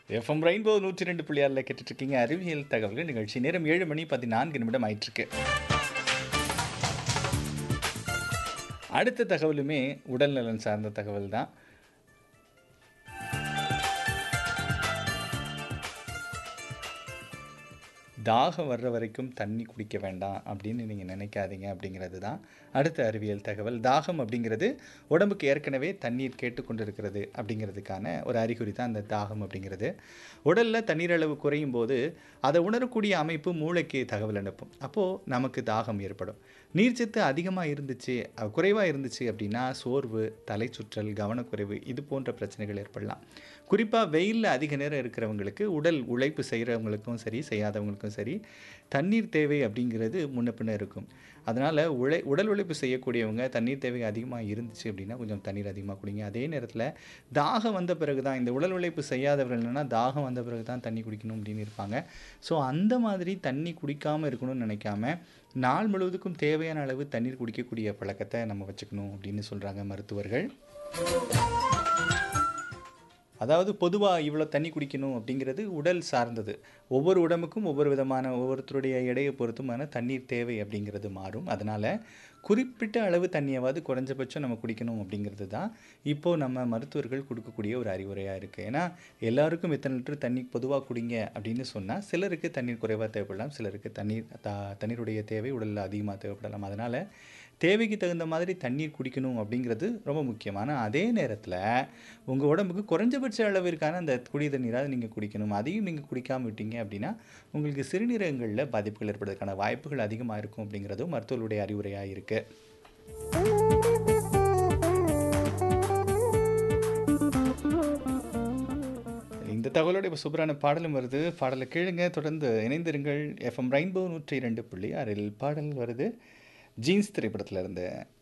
FM rainbow நூற்றி ரெண்டு புள்ளியாரில் கேட்டுட்ருக்கீங்க அறிவியல் தகவல்கள் நிகழ்ச்சி நேரம் ஏழு மணி பதினான்கு நிமிடம் ஆயிட்டிருக்கு அடுத்த தகவலுமே உடல் நலன் சார்ந்த தகவல் தான் தாகம் வர்ற வரைக்கும் தண்ணி குடிக்க வேண்டாம் அப்படின்னு நீங்கள் நினைக்காதீங்க அப்படிங்கிறது தான் அடுத்த அறிவியல் தகவல் தாகம் அப்படிங்கிறது உடம்புக்கு ஏற்கனவே தண்ணீர் கேட்டுக்கொண்டிருக்கிறது அப்படிங்கிறதுக்கான ஒரு அறிகுறி தான் அந்த தாகம் அப்படிங்கிறது உடலில் தண்ணீர் அளவு குறையும் போது அதை உணரக்கூடிய அமைப்பு மூளைக்கு தகவல் அனுப்பும் அப்போது நமக்கு தாகம் ஏற்படும் நீர்ச்சத்து அதிகமாக இருந்துச்சு குறைவாக இருந்துச்சு அப்படின்னா சோர்வு தலை சுற்றல் கவனக்குறைவு இது போன்ற பிரச்சனைகள் ஏற்படலாம் குறிப்பாக வெயிலில் அதிக நேரம் இருக்கிறவங்களுக்கு உடல் உழைப்பு செய்கிறவங்களுக்கும் சரி செய்யாதவங்களுக்கும் சரி தண்ணீர் தேவை அப்படிங்கிறது முன்ன பின்ன இருக்கும் அதனால் உழை உடல் உழைப்பு செய்யக்கூடியவங்க தண்ணீர் தேவை அதிகமாக இருந்துச்சு அப்படின்னா கொஞ்சம் தண்ணீர் அதிகமாக குடிங்க அதே நேரத்தில் தாகம் வந்த பிறகு தான் இந்த உடல் உழைப்பு செய்யாதவர்கள் என்னென்னா தாகம் வந்த பிறகு தான் தண்ணி குடிக்கணும் அப்படின்னு இருப்பாங்க ஸோ அந்த மாதிரி தண்ணி குடிக்காமல் இருக்கணும்னு நினைக்காம நாள் முழுவதுக்கும் தேவையான அளவு தண்ணீர் குடிக்கக்கூடிய பழக்கத்தை நம்ம வச்சுக்கணும் அப்படின்னு சொல்கிறாங்க மருத்துவர்கள் அதாவது பொதுவாக இவ்வளோ தண்ணி குடிக்கணும் அப்படிங்கிறது உடல் சார்ந்தது ஒவ்வொரு உடம்புக்கும் ஒவ்வொரு விதமான ஒவ்வொருத்தருடைய எடையை பொறுத்துமான தண்ணீர் தேவை அப்படிங்கிறது மாறும் அதனால் குறிப்பிட்ட அளவு தண்ணியாவது குறைஞ்சபட்சம் நம்ம குடிக்கணும் அப்படிங்கிறது தான் இப்போது நம்ம மருத்துவர்கள் கொடுக்கக்கூடிய ஒரு அறிவுரையாக இருக்குது ஏன்னா எல்லாருக்கும் இத்தனை லிட்டர் தண்ணி பொதுவாக குடிங்க அப்படின்னு சொன்னால் சிலருக்கு தண்ணீர் குறைவாக தேவைப்படலாம் சிலருக்கு தண்ணீர் த தண்ணீருடைய தேவை உடலில் அதிகமாக தேவைப்படலாம் அதனால் தேவைக்கு தகுந்த மாதிரி தண்ணீர் குடிக்கணும் அப்படிங்கிறது ரொம்ப முக்கியமான அதே நேரத்தில் உங்கள் உடம்புக்கு குறைஞ்சபட்ச அளவிற்கான அந்த குடி தண்ணீராக நீங்கள் குடிக்கணும் அதையும் நீங்கள் குடிக்காமல் விட்டீங்க அப்படின்னா உங்களுக்கு சிறுநீரகங்களில் பாதிப்புகள் ஏற்படுவதற்கான வாய்ப்புகள் அதிகமாக இருக்கும் அப்படிங்கிறதும் மருத்துவர்களுடைய அறிவுரையாக இருக்குது இந்த தகவலோட இப்போ சூப்பரான பாடலும் வருது பாடலை கேளுங்க தொடர்ந்து இணைந்திருங்கள் எஃப்எம் ரெயின்போ நூற்றி இரண்டு புள்ளி ஆறில் பாடல் வருது ஜீன்ஸ் திரைப்படத்தில் இருந்து